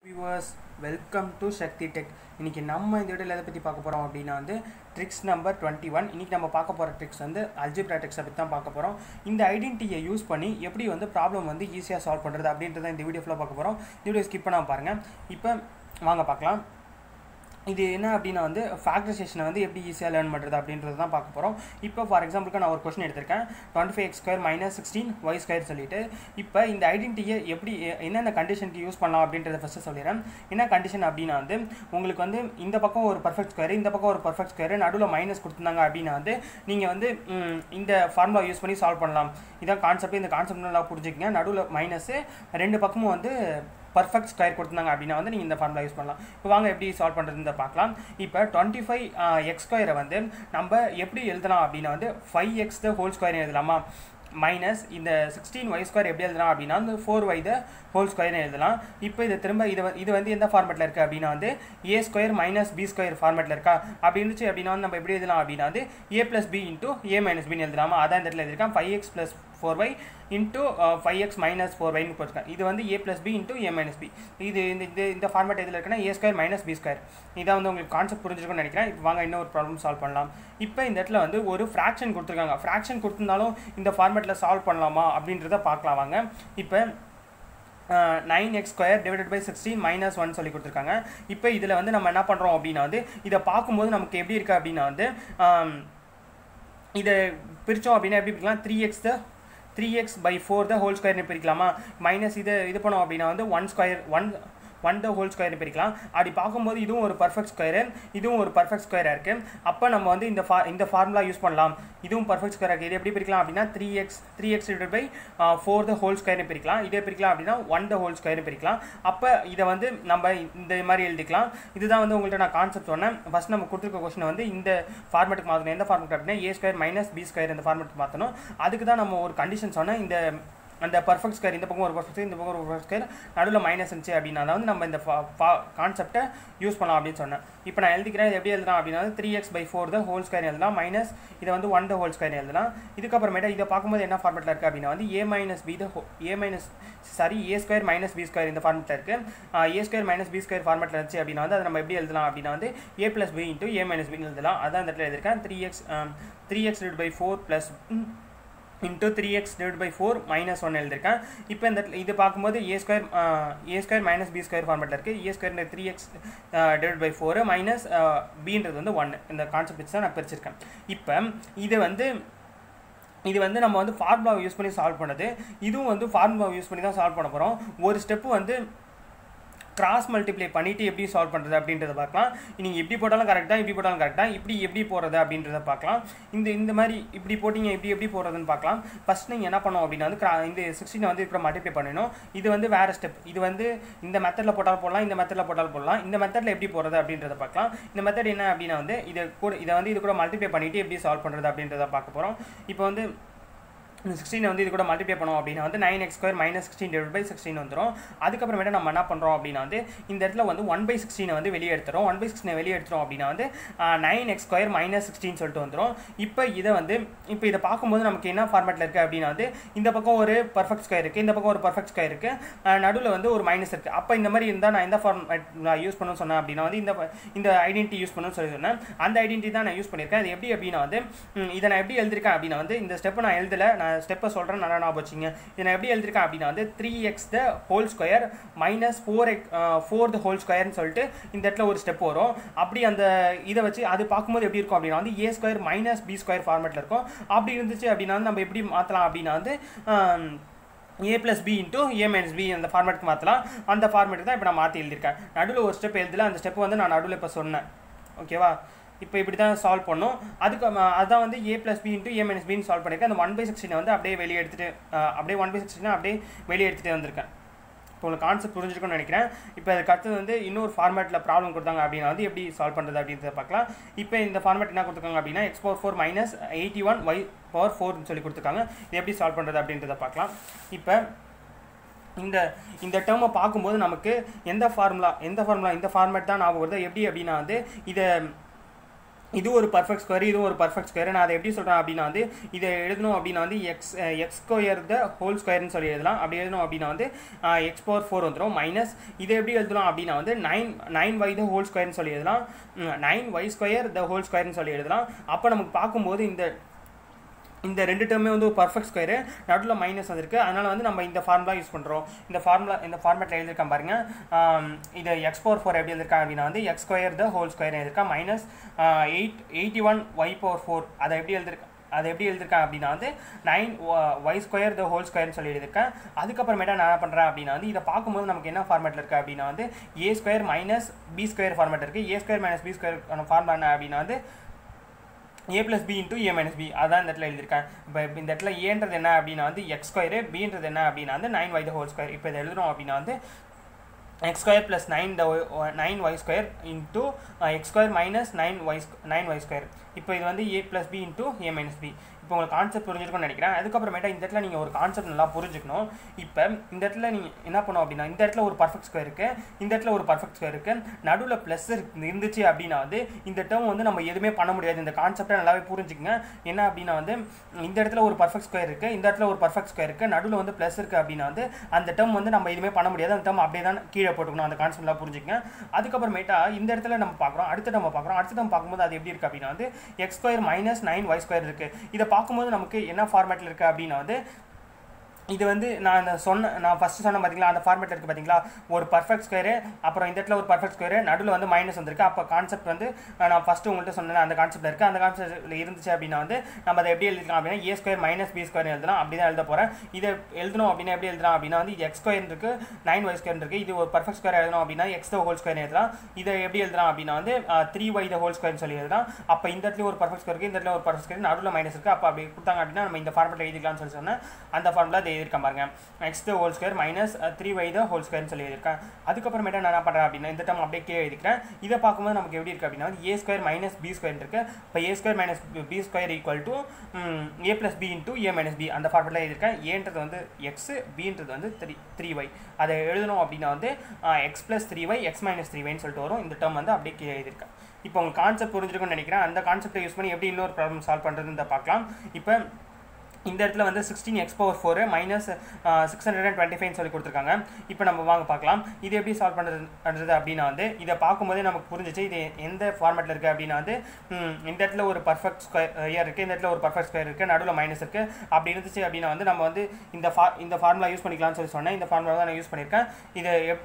viewers welcome to Sakthi tech இன்றைக்கி நம்ம இந்த வீடியோவில் எதை பற்றி பார்க்க போகிறோம் அப்படின்னா வந்து ட்ரிக்ஸ் நம்பர் டுவெண்ட்டி ஒன் இன்றைக்கி நம்ம பார்க்க போகிற ட்ரிக்ஸ் வந்து அல்ஜிப்ரா ட்ரிக்ஸை பற்றி தான் பார்க்க போகிறோம் இந்த ஐடென்டிட்டியை யூஸ் பண்ணி எப்படி வந்து ப்ராப்ளம் வந்து ஈஸியாக சால்வ் பண்ணுறது அப்படின்றத இந்த வீடியோ ஃபுல்லாக பார்க்க போகிறோம் இந்த வீடியோ ஸ்கிப் பண்ணாமல் பாருங்கள் இப்போ வாங்க பார்க்கலாம் இது என்ன அப்படின்னா வந்து ஃபேக்டரைசேஷனை வந்து எப்படி ஈஸியாக லேர்ன் பண்ணுறது அப்படின்றது தான் பார்க்க போகிறோம் இப்போ ஃபார் எக்ஸாம்பிளுக்கு நான் ஒரு கொஸ்டின் எடுத்திருக்கேன் twenty five x square minus sixteen y square சொல்லிட்டு இப்போ இந்த ஐடென்டிட்டியை எப்படி என்னென்ன கண்டிஷனுக்கு யூஸ் பண்ணலாம் அப்படின்றத ஃபஸ்ட்டு சொல்லிடுறேன் என்ன கண்டிஷன் அப்படின்னா வந்து உங்களுக்கு வந்து இந்த பக்கம் ஒரு பர்ஃபெக்ட் ஸ்கொயர் இந்த பக்கம் ஒரு பர்ஃபெக்ட் ஸ்கொயர் நடுவில் மைனஸ் கொடுத்துருந்தாங்க அப்படின்னா வந்து நீங்கள் வந்து ம், இந்த ஃபார்முலா யூஸ் பண்ணி சால்வ் பண்ணலாம் இதான் கான்செப்ட் இந்த கான்செப்ட் நல்லா புரிஞ்சுக்கங்க நடுவில் மைனஸு ரெண்டு பக்கமும் வந்து பர்ஃபெக்ட் ஸ்கொயர் கொடுத்துருந்தாங்க அப்படின்னா வந்து நீங்கள் இந்த ஃபார்முலா யூஸ் பண்ணலாம் இப்போ வாங்க எப்படி சால்வ் பண்ணுறதுன்னு பார்க்கலாம் இப்போ டுவெண்ட்டி ஃபைவ் எக்ஸ் ஸ்கொயரை வந்து நம்ம எப்படி எழுதலாம் அப்படின்னா வந்து five x the whole square எழுதலாமா மைனஸ் இந்த சிக்ஸ்டீன் ஒய் ஸ்கொயர் எப்படி எழுதலாம் அப்படின்னா வந்து ஃபோர் ஒய் த ஹோல் ஸ்கொயர்னு எழுதலாம் இப்போ இது திரும்ப இது வந்து- இது வந்து எந்த ஃபார்மெட்டில் இருக்குது அப்படின்னா வந்து a square minus b square ஃபார்மெட்டில் இருக்கா அப்படி இருந்துச்சு அப்படின்னா வந்து நம்ம எப்படி எழுதலாம் அப்படின்னா வந்து a plus b into a minus பின்னு எழுதலாமா அதான் இந்த இடத்துல எழுதிருக்கேன் five x plus four y into five x minus four ஒய்னு போட்டிருக்கேன் இது வந்து a plus b into a minus b இது இந்த இந்த இந்த ஃபார்மேட் எதில் இருக்குன்னா a square minus b square இதான் வந்து உங்களுக்கு கான்செப்ட் புரிஞ்சிருக்கும்னு நினைக்கிறேன் இப்போ வாங்க இன்னொரு ப்ராப்ளம் சால்வ் பண்ணலாம் இப்போ இந்த இடத்துல வந்து ஒரு ஃப்ராக்ஷன் கொடுத்துருக்காங்க ஃப்ராக்ஷன் கொடுத்துருந்தாலும் இந்த ஃபார்மேட்டில் சால்வ் பண்ணலாமா அப்படின்றத பார்க்கலாம் வாங்க இப்போ nine x square divided by sixteen minus one சொல்லி கொடுத்துருக்காங்க இப்போ இதில் வந்து நம்ம என்ன பண்ணுறோம் அப்படின்னா வந்து இதை பார்க்கும்போது நமக்கு எப்படி இருக்குது அப்படின்னா வந்து ஆம், இதை பிரித்தோம் அப்படின்னா எப்படி பிரிக்கலாம் three x the three x by four the whole ஸ்கொயர்னு பிரிக்கலாமா மைனஸ் இது இது பண்ணோம் அப்படின்னா வந்து one square one one the whole ஸ்கொயர்னு பிரிக்கலாம் அப்படி பார்க்கும்போது இதுவும் ஒரு பர்ஃபெக்ட் ஸ்கொயரு இதுவும் ஒரு பர்ஃபெக்ட் ஸ்கொயராக இருக்குது அப்போ நம்ம வந்து இந்த ஃபா இந்த ஃபார்முலா யூஸ் பண்ணலாம் இதுவும் பர்ஃபெக்ட் ஸ்கொயராக இருக்குது இது எப்படி பிரிக்கலாம் அப்படின்னா three x three x divide by four the whole ஸ்கொயர்னு பிரிக்கலாம் இதே பிரிக்கலாம் அப்படின்னா ஒன் த ஹோல் ஸ்கொயர்னு பிரிக்கலாம் அப்போ இதை வந்து நம்ம இந்த மாதிரி எழுதிக்கலாம் இதுதான் வந்து உங்கள்கிட்ட நான் கான்செப்ட் சொன்னேன் ஃபஸ்ட் நம்ம கொடுத்துருக்க கொஸ்டின் வந்து இந்த ஃபார்மேட்டுக்கு மாற்றணும் எந்த ஃபார்மேட் அப்படின்னா a square minus b square இந்த ஃபார்மேட்டுக்கு மாற்றணும் அதுக்கு தான் நம்ம ஒரு கண்டிஷன் சொன்னேன் இந்த அந்த பர்ஃபெக்ட் ஸ்கொயர் இந்த பக்கம் ஒரு பர்ஃபெக்ட் இந்த பக்கம் ஒரு பர்ஃபெக்ட் ஸ்கொயர் நடுவில் மைனஸ் இருந்துச்சு அப்படின்னா தான் வந்து நம்ம இந்த கான்செப்டை யூஸ் பண்ணலாம் அப்படின்னு சொன்னேன் இப்போ நான் எழுதிக்கிறேன் இது எப்படி எழுதலாம் அப்படின்னா three x by four the whole square எழுதலாம் மைனஸ் இதை வந்து ஒன் த ஹோல் ஸ்கொயர் எழுதலாம் இதுக்கப்புறமேட்டா இதை பார்க்கும்போது என்ன ஃபார்மெட்டில் இருக்குது அப்படின்னா வந்து a minus b the a minus sorry a square minus b square இந்த ஃபார்மெட்டில் இருக்குது a square minus b square ஃபார்மெட்டில் இருந்துச்சு அப்படின்னா வந்து அதை நம்ம எப்படி எழுதலாம் அப்படின்னா வந்து a plus b into a minus b எழுதலாம் அதான் இந்த இடத்துல எழுதியிருக்கேன் three x three x by four plus into three x divide by four minus one எழுதிருக்கேன் இப்போ இந்த இடத்துல இது பார்க்கும்போது a square A square minus b square ஃபார்மெட்டில் இருக்குது a square three x divide by four minus பின்றது வந்து ஒன் இந்த கான்செப்ட் வச்சு தான் நான் பிரிச்சிருக்கேன் இப்போ இது வந்து இது வந்து நம்ம வந்து ஃபார்முலாவை யூஸ் பண்ணி சால்வ் பண்ணது இதுவும் வந்து ஃபார்முலாவை யூஸ் பண்ணி தான் சால்வ் பண்ண போகிறோம் ஒரு ஸ்டெப்பு வந்து கிராஸ் மல்டிப்ளை பண்ணிவிட்டு எப்படி சால்வ் பண்ணுறது அப்படின்றத பார்க்கலாம் நீங்கள் எப்படி போட்டாலும் கரெக்டாக இப்படி போட்டாலும் கரெக்டாக இப்படி எப்படி போகிறது அப்படின்றத பார்க்கலாம் இந்த இந்த மாதிரி இப்படி போட்டிங்க இப்படி எப்படி போகிறதுன்னு பார்க்கலாம் ஃபஸ்ட் நீங்கள் என்ன பண்ணோம் அப்படின்னா வந்து cra- இந்த சிக்ஸ்டீனை வந்து இப்போ மல்டிப்ளை பண்ணணும் இது வந்து வேறு ஸ்டெப் இது வந்து இந்த மெத்தடில் போட்டாலும் போடலாம் இந்த மெத்தடில் போட்டாலும் போடலாம் இந்த மெத்தடில் எப்படி போகிறது அப்படின்றத பார்க்கலாம் இந்த மெத்தட் என்ன அப்படின்னா வந்து இதை கூட இதை வந்து இது கூட மல்டிப்ளை பண்ணிவிட்டு எப்படி சால்வ் பண்ணுறது அப்படின்றத பார்க்க போகிறோம் இப்போ வந்து இந்த சிக்ஸ்டீனை வந்து இது கூட மல்டிப்ளை பண்ணோம் அப்படின்னா வந்து nine x square minus sixteen divide by sixteen வந்துடும் அதுக்கப்புறமேட்டு நம்ம என்ன பண்ணுறோம் அப்படின்னா வந்து இந்த இடத்துல வந்து ஒன் பை சிக்ஸ்டீனை வந்து வெளியே எடுத்துரும் ஒன் பை சிக்ஸ்டீனை வெளியே எடுத்துரும் அப்படின்னா வந்து nine x square minus sixteen சொல்லிட்டு வந்துடும் இப்போ இதை வந்து இப்போ இதை பார்க்கும்போது நமக்கு என்ன ஃபார்மேட்டில் இருக்குது அப்படின்னா வந்து இந்த பக்கம் ஒரு பர்ஃபெக்ட் ஸ்கொயர் இருக்குது இந்த பக்கம் ஒரு பர்ஃபெக்ட் ஸ்கொயர் இருக்குது நடுவில் வந்து ஒரு மைனஸ் இருக்குது அப்போ இந்த மாதிரி இருந்தால் நான் எந்த ஃபார்மேட் நான் யூஸ் பண்ணணும்னு சொன்னேன் அப்படின்னா வந்து இந்த இந்த ஐடென்டி யூஸ் பண்ணணும்னு சொல்லி சொன்னேன் அந்த ஐடென்டி தான் நான் யூஸ் பண்ணியிருக்கேன் அது எப்படி அப்படின்னா வந்து ம், இதை நான் எப்படி எழுதிருக்கேன் அப்படின்னா வந்து இந்த ஸ்டெப்பை நான் எழுதலை நான் ஸ்டெப்பை சொல்கிறேன் நல்லா ஞாபகம் வச்சுங்க இதை நான் எப்படி எழுதிருக்கேன் அப்படின்னா வந்து three x the whole square minus four x four the whole ஸ்கொயர்னு சொல்லிட்டு இந்த இடத்துல ஒரு ஸ்டெப் வரும் அப்படி அந்த இதை வச்சு அது பார்க்கும்போது எப்படி இருக்கும் அப்படின்னா வந்து a square minus b square ஃபார்மேட்டில் இருக்கும் அப்படி இருந்துச்சு அப்படின்னா வந்து நம்ம எப்படி மாற்றலாம் அப்படின்னா வந்து ஆம், a plus b into a minus b அந்த ஃபார்மேட்டுக்கு மாற்றலாம் அந்த ஃபார்மேட்டுக்கு தான் இப்போ நான் மாற்றி எழுதியிருக்கேன் நடுவில் ஒரு ஸ்டெப் எழுதல அந்த ஸ்டெப் வந்து நான் நடுவில் இப்போ சொன்னேன் ஓகேவா இப்போ இப்படி தான் சால்வ் பண்ணோம் அதுக்கு ம- அதான் வந்து a plus b into a minus பின்னு சால்வ் பண்ணியிருக்கேன் அந்த ஒன் பை சிக்ஸ்டீனை வந்து அப்படியே வெளியே எடுத்துகிட்டு அப்படியே ஒன் பை சிக்ஸ்டீனை அப்படியே வெளியே எடுத்துகிட்டே வந்திருக்கேன் இப்போ உங்களுக்கு கான்செப்ட் புரிஞ்சிருக்கும்னு நினைக்கிறேன் இப்போ அதுக்கு அடுத்தது வந்து இன்னொரு ஃபார்மேட்டில் ப்ராப்ளம் கொடுத்தாங்க அப்படின்னா வந்து எப்படி சால்வ் பண்ணுறது அப்படின்றத பார்க்கலாம் இப்போ இந்த ஃபார்மேட் என்ன கொடுத்துருக்காங்க அப்படின்னா x power four minus eighty one y power ஃபோர்னு சொல்லி கொடுத்துருக்காங்க இது எப்படி சால்வ் பண்ணுறது அப்படின்றத பார்க்கலாம் இப்போ இந்த இந்த டேர்மை பார்க்கும்போது நமக்கு எந்த ஃபார்முலா எந்த ஃபார்முலா இந்த ஃபார்மேட் தான் ஞாபகம் வருது எப்படி அப்படின்னா வந்து இதை இது ஒரு பர்ஃபெக்ட் ஸ்கொயர் இது ஒரு பர்ஃபெக்ட் ஸ்கொயர் நான் அதை எப்படி சொல்கிறேன் அப்படின்னா வந்து இதை எழுதணும் அப்படின்னா வந்து x x square the whole ஸ்கொயர்னு சொல்லி எழுதலாம் அப்படி எழுதணும் அப்படின்னா வந்து எக்ஸ் பவர் ஃபோர் வந்துடும் மைனஸ் இதை எப்படி எழுதலாம் அப்படின்னா வந்து nine nine y the whole ஸ்கொயர்னு சொல்லி எழுதலாம் nine y square the whole ஸ்கொயர்னு சொல்லி எழுதலாம் அப்போ நமக்கு பார்க்கும்போது இந்த இந்த ரெண்டு டேர்மே வந்து ஒரு பர்ஃபெக்ட் ஸ்கொயரு நடுவில் மைனஸ் வந்திருக்கு அதனால் வந்து நம்ம இந்த ஃபார்முலா யூஸ் பண்ணுறோம் இந்த ஃபார்முலா இந்த ஃபார்மேட்டில் எழுதியிருக்கேன் பாருங்க ஆம், இது எக்ஸ் பவர் ஃபோர் எப்படி எழுதிருக்காங்க அப்படின்னா வந்து x square the whole square எழுதிருக்கேன் minus eight eighty one y power four அதை எப்படி எழுதிருக்கேன் அதை எப்படி எழுதிருக்கேன் அப்படின்னா வந்து nine y square the whole ஸ்கொயர்னு சொல்லி எழுதிருக்கேன் அதுக்கப்புறமேட்டா நான் என்ன பண்ணுறேன் அப்படின்னா வந்து இதை பார்க்கும்போது நமக்கு என்ன ஃபார்மேட்டில் இருக்குது அப்படின்னா வந்து a square minus b square format இருக்குது a square minus b square formula என்ன அப்படின்னா வந்து a plus b into a minus b அதான் இந்த இடத்துல எழுதியிருக்கேன் இப்போ இந்த இடத்துல ஏன்றது என்ன அப்படின்னா வந்து எக்ஸ் ஸ்கொயரு பின்றது என்ன அப்படின்னா வந்து nine y the whole square இப்போ இதை எழுதுறோம் அப்படின்னா வந்து x square plus nine the nine y square into x square minus nine y nine y square இப்போ இது வந்து a plus b into a minus b இப்போ உங்களுக்கு கான்செப்ட் புரிஞ்சிருக்கும்னு நினைக்கிறேன் அதுக்கப்புறமேட்டா இந்த இடத்துல நீங்கள் ஒரு கான்செப்ட் நல்லா புரிஞ்சுக்கணும் இப்போ இந்த இடத்துல நீங்கள் என்ன பண்ணணும் அப்படின்னா இந்த இடத்துல ஒரு பர்ஃபெக்ட் ஸ்கொயர் இருக்குது இந்த இடத்துல ஒரு பர்ஃபெக்ட் ஸ்கொயர் இருக்குது நடுவில் ப்ளஸ் இருந்துச்சு அப்படின்னா வந்து இந்த டேர்ம் வந்து நம்ம எதுவுமே பண்ண முடியாது இந்த கான்செப்டை நல்லாவே புரிஞ்சுக்கங்க என்ன அப்படின்னா வந்து இந்த இடத்துல ஒரு பர்ஃபெக்ட் ஸ்கொயர் இருக்குது இந்த இடத்துல ஒரு பர்ஃபெக்ட் ஸ்கொயர் இருக்குது நடுவில் வந்து ப்ளஸ் இருக்குது அப்படின்னா வந்து அந்த டேர்ம் வந்து நம்ம எதுவுமே பண்ண முடியாது அந்த டேர்ம் அப்படியே தான் கீழே போட்டுக்கணும் அந்த கான்செப்ட்லாம் புரிஞ்சுக்கங்க அதுக்கப்புறமேட்டா இந்த இடத்துல நம்ம பார்க்குறோம் அடுத்து நம்ம பார்க்குறோம் அடுத்து நம்ம பார்க்கும்போது அது எப்படி இருக்குது அப்படின்னா வந்து x square minus nine y square இருக்குது இதை பார்க்கும்போது நமக்கு என்ன ஃபார்மேட்டில் இருக்குது அப்படின்னா வந்து இது வந்து நான் இந்த சொன்ன நான் ஃபஸ்ட்டு சொன்ன பார்த்தீங்களா அந்த ஃபார்மேட் இருக்குது பார்த்தீங்களா ஒரு பர்ஃபெக்ட் ஸ்கொயரு அப்புறம் இந்த இடத்துல ஒரு பர்ஃபெக்ட் ஸ்கொயரு நடுவில் வந்து மைனஸ் வந்திருக்கு அப்போ கான்செப்ட் வந்து அஹ், நான் ஃபஸ்ட்டு உங்கள்கிட்ட சொன்னேன் அந்த கான்செப்ட் இருக்குது அந்த கான்செப்ட் இருந்துச்சு அப்படின்னா வந்து நம்ம அதை எப்படி எழுதிக்கலாம் அப்படின்னா a square minus b square எழுதலாம் அப்படி தான் எழுத போகிறேன் இதை எழுதணும் அப்படின்னா எப்படி எழுதலாம் அப்படின்னா வந்து எக்ஸ் ஸ்கொயர் இருக்குது நைன் ஒய் ஸ்கொயர் இருக்குது இது ஒரு பர்ஃபெக்ட் ஸ்கொயர் எழுதணும் அப்படின்னா எக்ஸ் த ஹோல் ஸ்கொயர் எழுதலாம் இதை எப்படி எழுதலாம் அப்படின்னா வந்து த்ரீ ஒய் த ஹோல் ஸ்கொயர்னு சொல்லி எழுதலாம் அப்போ இந்த இடத்துல ஒரு பர்ஃபெக்ட் ஸ்கொயர் இருக்குது இந்த இடத்துல ஒரு பர்ஃபெக்ட் ஸ்கொயர் நடுவில் மைனஸ் இருக்குது அப்போ அப்படி கொடுத்தாங்க அப்படின்னா நம்ம இந்த ஃபார்மேட்டில் எழுதிக்கலாம்னு சொல்லி சொன்னேன் அந்த ஃபார்முலா இதை எழுதிருக்கேன் பாருங்க x the whole square minus three y the whole ஸ்கொயர்னு சொல்லி எழுதிருக்கேன் அதுக்கப்புறமேட்டா நான் என்ன பண்ணுறேன் அப்படின்னா இந்த டைம் அப்படியே கீழே எழுதிக்கிறேன் இதை பார்க்கும்போது நமக்கு எப்படி இருக்குது அப்படின்னா வந்து a square minus b square இருக்கு இப்போ a square minus b square equal to a plus b into a minus b அந்த ஃபார்முலா எழுதியிருக்கேன் ஏன்றது வந்து எக்ஸ் பின்றது வந்து த்ரீ த்ரீ ஒய் அதை எழுதணும் அப்படின்னா வந்து x plus three y x minus three ஒய்னு சொல்லிட்டு வரும் இந்த டேர்ம் வந்து அப்படியே கீழே எழுதியிருக்கேன் இப்போ உங்களுக்கு கான்செப்ட் புரிஞ்சிருக்கும்னு நினைக்கிறேன் அந்த கான்செப்டை யூஸ் பண்ணி எப்படி இன்னொரு ப்ராப்ளம் சால்வ் பண்ணுறதுன்னு பார்க்கலாம் இப்போ இந்த இடத்துல வந்து sixteen x power four minus six hundred and twenty five சொல்லி கொடுத்துருக்காங்க இப்போ நம்ம வாங்க பார்க்கலாம் இது எப்படி சால்வ் பண்ணுறது பண்ணுறது அப்படின்னா வந்து இதை பார்க்கும்போதே நமக்கு புரிஞ்சிச்சு இது எந்த ஃபார்மேட்டில் இருக்குது அப்படின்னா வந்து ம், இந்த இடத்துல ஒரு பர்ஃபெக்ட் ஸ்கொயர் இருக்குது இந்த இடத்துல ஒரு பர்ஃபெக்ட் ஸ்கொயர் இருக்குது நடுவில் மைனஸ் இருக்குது அப்படி இருந்துச்சு அப்படின்னா வந்து நம்ம வந்து இந்த ஃபா இந்த ஃபார்முலா யூஸ் பண்ணிக்கலாம்னு சொல்லி சொன்னேன் இந்த ஃபார்முலா தான் நான் யூஸ் பண்ணியிருக்கேன் இது எப்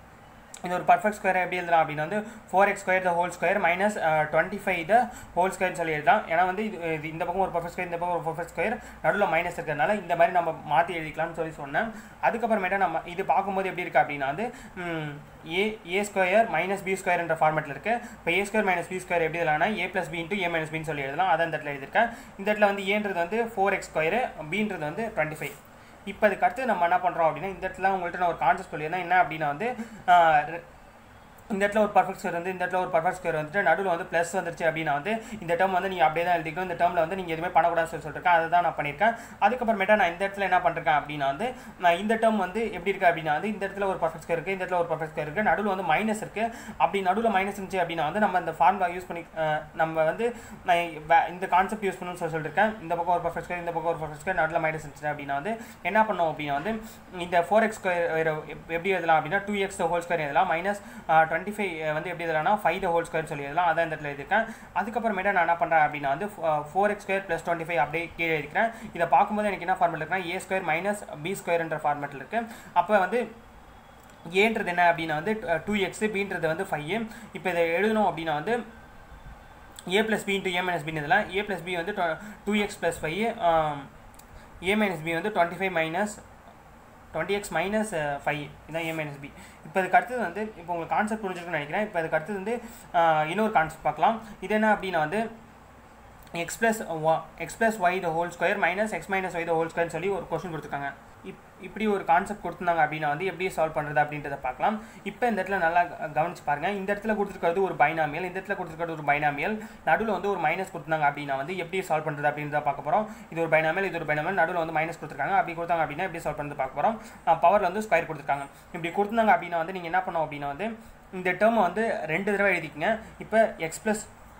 இது ஒரு பர்ஃபெக்ட் ஸ்கொயர் எப்படி எழுதலாம் அப்படின்னா வந்து four x square the whole square minus twenty five the whole square சொல்லி எழுதலாம் ஏன்னா வந்து இது இது இந்த பக்கம் ஒரு பர்ஃபெக்ட் ஸ்கொயர் இந்த பக்கம் ஒரு பர்ஃபெக்ட் ஸ்கொயர் நடுவில் மைனஸ் இருக்கிறதுனால இந்த மாதிரி நம்ம மாற்றி எழுதிக்கலாம்னு சொல்லி சொன்னேன் அதுக்கப்புறமேட்டா நம்ம இது பார்க்கும்போது எப்படி இருக்குது அப்படின்னா வந்து ம், a a square minus b ஸ்கொயர்ன்ற ஃபார்மெட்டில் இருக்குது இப்போ a square minus b square எப்படி எழுதலாம்னா a plus b into a minus பின்னு சொல்லி எழுதலாம் அதான் இந்த இடத்துல எழுதியிருக்கேன் இந்த இடத்துல வந்து ஏன்றது வந்து ஃபோர் எக்ஸ் ஸ்கொயரு பின்றது வந்து டுவெண்ட்டி ஃபைவ் இப்போ அதுக்கு அடுத்து நம்ம என்ன பண்ணுறோம் அப்படின்னா இந்த இடத்துல உங்கள்கிட்ட நான் ஒரு கான்செப்ட் சொல்லியிருந்தேன் என்ன அப்படின்னா வந்து ஆஹ், ரெ- இந்த இடத்துல ஒரு பர்ஃபெக்ட் ஸ்கொயர் வந்து இந்த இடத்துல ஒரு பர்ஃபெக்ட் ஸ்கொயர் வந்துட்டு நடுவில் வந்து ப்ளஸ் வந்துருச்சு அப்படின்னா வந்து இந்த டேர்ம் வந்து நீங்கள் அப்படியே தான் எழுதிக்கணும் இந்த டேர்மில் வந்து நீங்கள் எதுவுமே பண்ணக்கூடாதுன்னு சொல்லி சொல்லிருக்கேன் அதை தான் நான் பண்ணியிருக்கேன் அதுக்கப்புறமேட்டா நான் இந்த இடத்துல என்ன பண்ணிருக்கேன் அப்படின்னா வந்து நான் இந்த டேர்ம் வந்து எப்படி இருக்குது அப்படின்னா வந்து இந்த இடத்துல ஒரு பர்ஃபெக்ட் ஸ்கொயர் இருக்குது இந்த இடத்துல ஒரு பர்ஃபெக்ட் ஸ்கொயர் இருக்குது நடுவில் வந்து மைனஸ் இருக்குது அப்படி நடுவில் மைனஸ் இருந்துச்சு அப்படின்னா வந்து நம்ம இந்த ஃபார்முலா யூஸ் பண்ணி அஹ், நம்ம வந்து நான் வே- இந்த கான்செப்ட் யூஸ் பண்ணணும்னு சொல்லி சொல்லியிருக்கேன் இந்த பக்கம் ஒரு பர்ஃபெக்ட் ஸ்கொயர் இந்த பக்கம் ஒரு பர்ஃபெக்ட் ஸ்கொயர் நடுவில் மைனஸ் இருந்துச்சு அப்படின்னா வந்து என்ன பண்ணோம் அப்படின்னா வந்து இந்த ஃபோர் எக்ஸ் ஸ்கொயர் எப்படி எழுதலாம் அப்படின்னா டூ எக்ஸ் ஹோல் ஸ்கொயர் எழுதலாம் மைனஸ் டுவெண்ட்டி ஃபைவ் வந்து எப்படி எழுதலாம்னா ஃபைவ் த ஹோல் ஸ்கொயர் சொல்லி எழுதலாம் அதான் இந்த இடத்துல எழுதிருக்கேன் அதுக்கப்புறமேட்டா நான் என்ன பண்ணுறேன் அப்படின்னா வந்து four x square plus twenty five அப்படியே கீழே இருக்கிறேன் இதை பார்க்கும்போது எனக்கு என்ன ஃபார்மெட் இருக்குன்னா ஏ ஸ்கொயர் மைனஸ் பி ஸ்கொயர்ன்ற ஃபார்மெட்டில் இருக்குது அப்போ வந்து ஏன்றது என்ன அப்படின்னா வந்து டூ எக்ஸு பின்றது வந்து ஃபைவ் இப்போ இதை எழுதணும் அப்படின்னா வந்து a plus b into a minus பின்னு இதெல்லாம் ஏ ப்ளஸ் பி வந்து two x plus five a minus b வந்து twenty five minus twenty x minus five இதான் ஏ மைனஸ் பி இப்போ இதுக்கு அடுத்தது வந்து இப்போ உங்களுக்கு கான்செப்ட் புரிஞ்சிருக்குன்னு நினைக்கிறேன் இப்போ அதுக்கு அடுத்தது வந்து ஆஹ், இன்னொரு கான்செப்ட் பார்க்கலாம் இது என்ன அப்படின்னா வந்து x plus x plus y the whole square minus x minus y the whole ஸ்கொயர்னு சொல்லி ஒரு கொஸ்டின் கொடுத்துருக்காங்க இப் இப்படி ஒரு கான்செப்ட் கொடுத்துருந்தாங்க அப்படின்னா வந்து எப்படி சால்வ் பண்ணுறது அப்படின்றத பார்க்கலாம் இப்போ இந்த இடத்துல நல்லா க- கவனிச்சு பாருங்க இந்த இடத்துல கொடுத்துருக்கிறது ஒரு பைனாமியல் இந்த இடத்துல கொடுத்துருக்கிறது ஒரு பைனாமியல் நடுவில் வந்து ஒரு மைனஸ் கொடுத்தாங்க அப்படின்னா வந்து எப்படி சால்வ் பண்ணுறது அப்படின்றத பார்க்க போகிறோம் இது ஒரு பைனாமியல் இது ஒரு பைனாமியல் நடுவில் வந்து மைனஸ் கொடுத்துருக்காங்க அப்படி கொடுத்தாங்க அப்படின்னா எப்படி சால்வ் பண்ணுறது பார்க்க போகிறோம் பவரில் வந்து ஸ்கொயர் கொடுத்துருக்காங்க இப்படி கொடுத்தாங்க அப்படின்னா வந்து நீங்கள் என்ன பண்ணோம் அப்படின்னா வந்து இந்த டேர்மை வந்து ரெண்டு தடவை எழுதிக்கங்க இப்போ எக்ஸ் ப்ளஸ்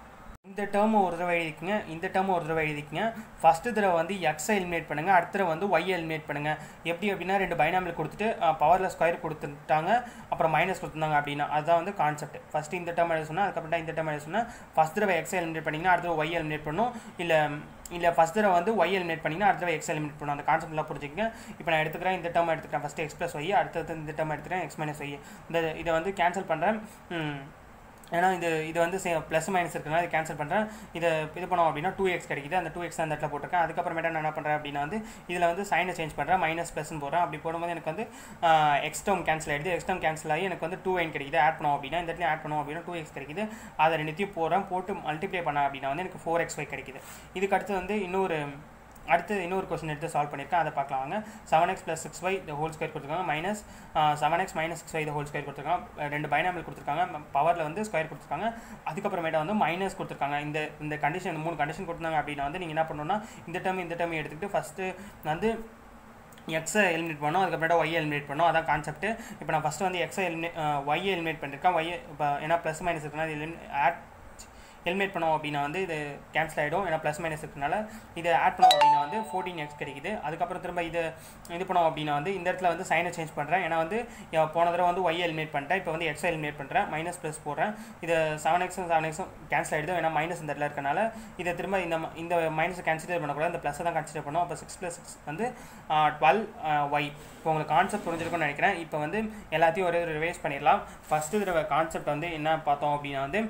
இந்த டேர்ம் ஒரு தடவை எழுதிக்கங்க இந்த டேர்ம் ஒரு தடவை எழுதிக்கங்க ஃபஸ்ட்டு தடவை வந்து எக்ஸை எலிமினேட் பண்ணுங்கள் அடுத்த தடவை வந்து ஒய்யை எலிமினேட் பண்ணுங்கள் எப்படி அப்படின்னா ரெண்டு பைனாமில் கொடுத்துட்டு பவரில் ஸ்கொயர் கொடுத்துட்டாங்க அப்புறம் மைனஸ் கொடுத்துருந்தாங்க அப்படின்னா அதுதான் வந்து கான்செப்ட் ஃபஸ்ட்டு இந்த டேர்ம் எழுத சொன்னால் அதுக்கப்புறம் இந்த டேர்ம் எழுத சொன்னால் ஃபஸ்ட் தடவை எக்ஸை எலிமினேட் பண்ணிங்கன்னா அடுத்த ஒய் எலிமினேட் பண்ணும் இல்லை இல்லை ஃபஸ்ட் தடவை வந்து ஒய் எலிமினேட் பண்ணிங்கன்னா அடுத்த தடவை எக்ஸ் எலிமினேட் பண்ணும் அந்த கான்செப்ட்லாம் புரிஞ்சுக்கங்க இப்போ நான் எடுத்துக்கிறேன் இந்த டேர்ம் எடுத்துக்கிறேன் ஃபஸ்ட்டு எக்ஸ் ப்ளஸ் ஒய் அடுத்தது இந்த டேர்ம் எடுத்துக்கிறேன் எக்ஸ் மைனஸ் ஒய் இந்த இதை வந்து கேன்சல் பண்ணுறேன் ஏன்னா இது இது வந்து ப்ளஸ் மைனஸ் இருக்குனால இது கேன்சல் பண்ணுறேன் இதை இது பண்ணோம் அப்படின்னா டூ எக்ஸ் கிடைக்குது அந்த டூ எக்ஸ் அந்த இடத்துல போட்டிருக்கேன் அதுக்கப்புறமேட்டா நான் என்ன பண்ணுறேன் அப்படின்னா வந்து இதில் வந்து சைனை சேஞ்ச் பண்ணுறேன் மைனஸ் ப்ளஸ்னு போடுறேன் அப்படி போடும்போது எனக்கு வந்து எக்ஸ் டேர்ம் கேன்சல் ஆகிடுது எக்ஸ் டேர்ம் கேன்சல் ஆகி எனக்கு வந்து டூ என் கிடைக்குது ஆட் பண்ணோம் அப்படின்னா இந்த இடத்துல ஆட் பண்ணோம் அப்படின்னா டூ எக்ஸ் கிடைக்குது அதை ரெண்டுத்தையும் போடுறேன் போட்டு மல்டிப்ளை பண்ணேன் அப்படின்னா வந்து எனக்கு ஃபோர் எக்ஸ் ஒய் கிடைக்குது இதுக்கு அடுத்து வந்து இன்னொரு அடுத்து இன்னொரு கொஸ்டின் எடுத்து சால்வ் பண்ணியிருக்கேன் அதை பார்க்கலாம் வாங்க seven x plus six y இந்த ஹோல் ஸ்கொயர் கொடுத்துருக்காங்க minus seven x minus six y இந்த ஹோல் ஸ்கொயர் கொடுத்துருக்காங்க ரெண்டு பைனாமில் கொடுத்துருக்காங்க பவரில் வந்து ஸ்கொயர் கொடுத்துருக்காங்க அதுக்கப்புறமேட்டா வந்து மைனஸ் கொடுத்துருக்காங்க இந்த இந்த கண்டிஷன் இந்த மூணு கண்டிஷன் கொடுத்தாங்க அப்படின்னா வந்து நீங்கள் என்ன பண்ணணும்னா இந்த டைம் இந்த டைம் எடுத்துக்கிட்டு ஃபஸ்ட்டு வந்து எக்ஸை எலிமினேட் பண்ணோம் அதுக்கப்புறமேட்டா ஒய் எலிமினேட் பண்ணோம் அதான் கான்செப்ட் இப்போ நான் ஃபஸ்ட்டு வந்து எக்ஸை எலிமினேட் ஒய்யை எலிமினேட் பண்ணியிருக்கேன் ஒய் இப்போ ஏன்னா ப்ளஸ் மைனஸ் இருக்குன்னா இது ஆட் எலிமினேட் பண்ணோம் அப்படின்னா வந்து இது கேன்சல் ஆகிடும் ஏன்னா ப்ளஸ் மைனஸ் இருக்கனால இதை ஆட் பண்ணோம் அப்படின்னா வந்து ஃபோர்டீன் எக்ஸ் கிடைக்குது அதுக்கப்புறம் திரும்ப இது இது பண்ணோம் அப்படின்னா வந்து இந்த இடத்துல வந்து சைனை சேஞ்ச் பண்ணுறேன் ஏன்னா வந்து போன தடவை வந்து ஒய் எலிமினேட் பண்ணிட்டேன் இப்போ வந்து எக்ஸை எலிமினேட் பண்ணுறேன் மைனஸ் ப்ளஸ் போடுறேன் இது செவன் எக்ஸும் செவன் எக்ஸும் கேன்சல் ஆகிடும் ஏன்னா மைனஸ் இந்த இடத்துல இருக்கனால இதை திரும்ப இந்த இந்த மைனஸை கன்சிடர் பண்ணக்கூடாது இந்த ப்ளஸை தான் கன்சிடர் பண்ணோம் அப்போ சிக்ஸ் ப்ளஸ் சிக்ஸ் வந்து டுவெல் ஒய் இப்போ உங்களுக்கு கான்செப்ட் புரிஞ்சிருக்கும்னு நினைக்கிறேன் இப்போ வந்து எல்லாத்தையும் ஒரே ஒரு ரிவைஸ் பண்ணிடலாம் ஃபஸ்ட்டு தடவை கான்செப்ட் வந்து என்ன பார்த்தோம் அப்படின்னா வந்து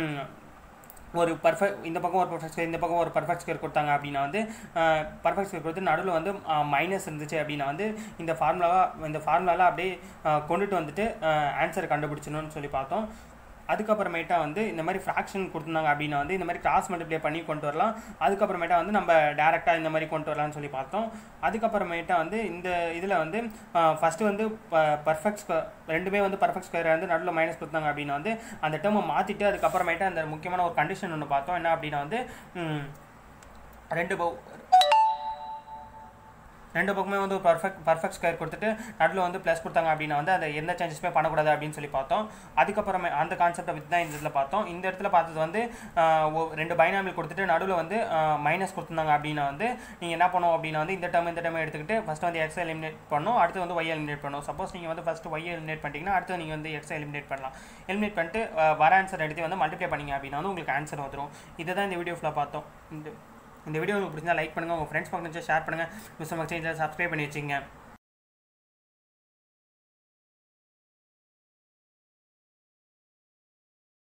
ஒரு பர்ஃபெக்ட் இந்த பக்கம் ஒரு பர்ஃபெக்ட் ஸ்கொயர் இந்த பக்கம் ஒரு பர்ஃபெக்ட் ஸ்கொயர் கொடுத்தாங்க அப்படின்னா வந்து பர்ஃபெக்ட் ஸ்கொயர் கொடுத்து நடுவில் வந்து மைனஸ் இருந்துச்சு அப்படின்னா வந்து இந்த ஃபார்முலாவாக இந்த ஃபார்முலாவில் அப்படியே கொண்டுட்டு வந்துட்டு ஆன்சர் கண்டுபிடிச்சணும்னு சொல்லி பார்த்தோம் அதுக்கப்புறமேட்டா வந்து இந்த மாதிரி ஃப்ராக்ஷன் கொடுத்துருந்தாங்க அப்படின்னா வந்து இந்த மாதிரி கிராஸ் மல்டிப்ளை பண்ணி கொண்டு வரலாம் அதுக்கப்புறமேட்டா வந்து நம்ம டேரெக்டாக இந்த மாதிரி கொண்டு வரலாம்னு சொல்லி பார்த்தோம் அதுக்கப்புறமேட்டா வந்து இந்த இதில் வந்து ஃபஸ்ட்டு வந்து பர்ஃபெக்ட் ஸ்கொயர் ரெண்டுமே வந்து பர்ஃபெக்ட் ஸ்கொயர் வந்து நடுவில் மைனஸ் கொடுத்தாங்க அப்படின்னா வந்து அந்த டேர்மை மாற்றிட்டு அதுக்கப்புறமேட்டா அந்த முக்கியமான ஒரு கண்டிஷன் ஒன்று பார்த்தோம் என்ன அப்படின்னா வந்து ரெண்டு ரெண்டு பக்கமே வந்து ஒரு பர்ஃபெக்ட் பர்ஃபெக்ட் ஸ்கொயர் கொடுத்துட்டு நடுவில் வந்து ப்ளஸ் கொடுத்தாங்க அப்படின்னா வந்து அதை எந்த சேஞ்சஸுமே பண்ணக்கூடாது அப்படின்னு சொல்லி பார்த்தோம் அதுக்கப்புறமே அந்த கான்செப்டை பற்றி தான் இந்த இதில் பார்த்தோம் இந்த இடத்துல பார்த்தது வந்து ரெண்டு பைனாமில் கொடுத்துட்டு நடுவில் வந்து மைனஸ் கொடுத்துருந்தாங்க அப்படின்னா வந்து நீங்கள் என்ன பண்ணுவோம் அப்படின்னா வந்து இந்த டைம் இந்த டைம் எடுத்துக்கிட்டு ஃபஸ்ட்டு வந்து எக்ஸ் எலிமினேட் பண்ணணும் அடுத்து வந்து ஒய் எலிமினேட் பண்ணணும் சப்போஸ் நீங்கள் வந்து ஃபஸ்ட்டு ஒய் எலிமினேட் பண்ணிட்டீங்கன்னா அடுத்து நீங்கள் வந்து எக்ஸ் எலிமினேட் பண்ணலாம் எலிமினேட் பண்ணிட்டு வர ஆன்சர் எடுத்து வந்து மல்டிப்ளை பண்ணிங்க அப்படின்னா வந்து உங்களுக்கு ஆன்சர் வந்துடும் இதை தான் இந்த வீடியோ ஃபுல்லாக பார்த்தோம் இந்த இந்த வீடியோ உங்களுக்கு பிடிச்சா லைக் பண்ணுங்கள் உங்கள் ஃப்ரெண்ட்ஸ் பக்கம் ஷேர் பண்ணுங்கள் மிஸ் சேனலை சப்ஸ்கிரைப் பண்ணி வச்சுங்க